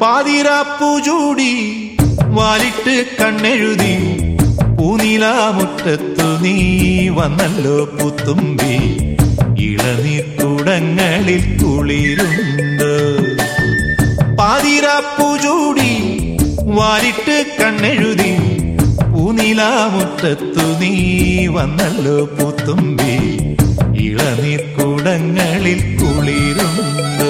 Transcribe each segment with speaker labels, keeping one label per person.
Speaker 1: പാതിരാപ്പൂ ചൂടി വാലിട്ട് കണ്ണെഴുതി പൂനിലാമുറ്റത്തു നീ വന്നല്ലോ പുത്തുമ്പി ഇളനീർക്കുടങ്ങളിൽ കുളിരുണ്ട് പാതിരാപ്പൂ ചൂടി വാലിട്ട് കണ്ണെഴുതി പൂനിലാമുറ്റത്തു നീ വന്നല്ലോ പുത്തുമ്പി ഇളനീർക്കുടങ്ങളിൽ കുളിരുണ്ട്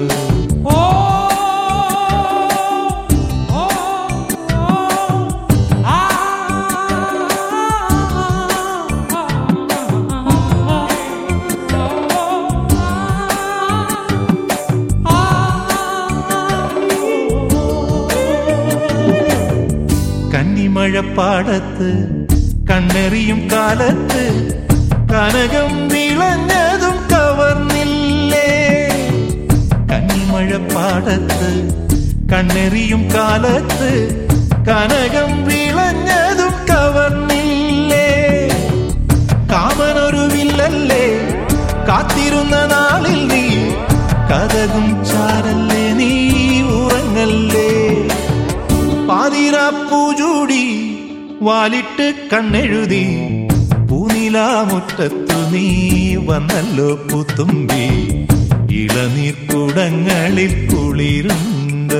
Speaker 1: കന്നിമഴപ്പാടത്ത് കണ്ണെറിയും കാലത്ത് കനകം വിളഞ്ഞതും കവർന്നില്ലേ കന്നിമഴപ്പാടത്ത് കണ്ണെറിയും കാലത്ത് കനകം വിളഞ്ഞതും കവർന്നില്ലേ കാമനൊരു വില്ലല്ലേ കാത്തിരുന്ന നാളിൽ നീ കഥകും ചാരല്ലേ നീ ഉറങ്ങല്ലേ പാതിരാപ്പൂ ചൂടി വാലിട്ട് കണ്ണെഴുതി പൂനിലാമുറ്റത്തു നീ വന്നല്ലോ പുത്തുമ്പി ഇളനീർക്കുടങ്ങളിൽ കുളിരുണ്ട്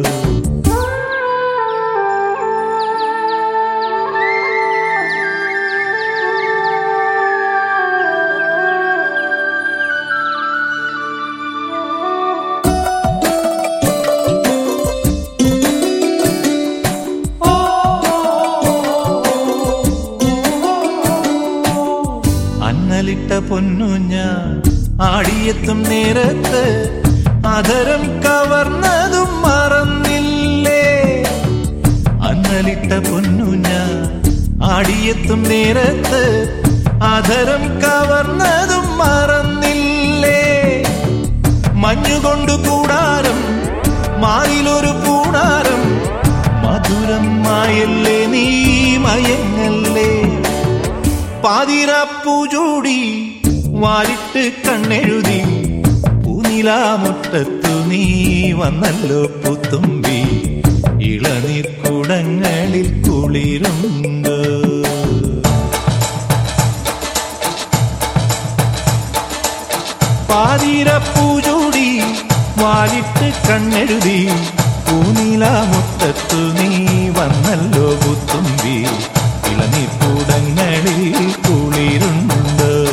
Speaker 1: അന്നലിട്ട പൊന്നുഞ്ഞ ആടിയെത്തും നേരത്ത് അധരം കവർന്നതും മറന്നില്ലേ അന്നലിട്ട പൊന്നുഞ്ഞ ആടിയെത്തും നേരത്ത് അധരം കവർന്നതും മറന്നില്ലേ മഞ്ഞുകൊണ്ടു കൂടാരം മാറിലൊരു പൂണാരം മധുരം മായല്ലേ നീ മയങ്ങല്ലേ പാതിരാപ്പൂ ചൂടി വാലിട്ട് കണ്ണെഴുതി പൂനിലാമുറ്റത്തു നീ വന്നല്ലോ പുത്തുമ്പി ഇളനീർക്കുടങ്ങളിൽ കുളിരുണ്ട് പാതിരപ്പൂ ചൂടി വാലിട്ട് കണ്ണെഴുതി പൂനിലാമുറ്റത്തു നീ വന്നല്ലോ പുത്തുമ്പി ഇളനീർക്കൂടങ്ങളിൽ കുളിരുണ്ട്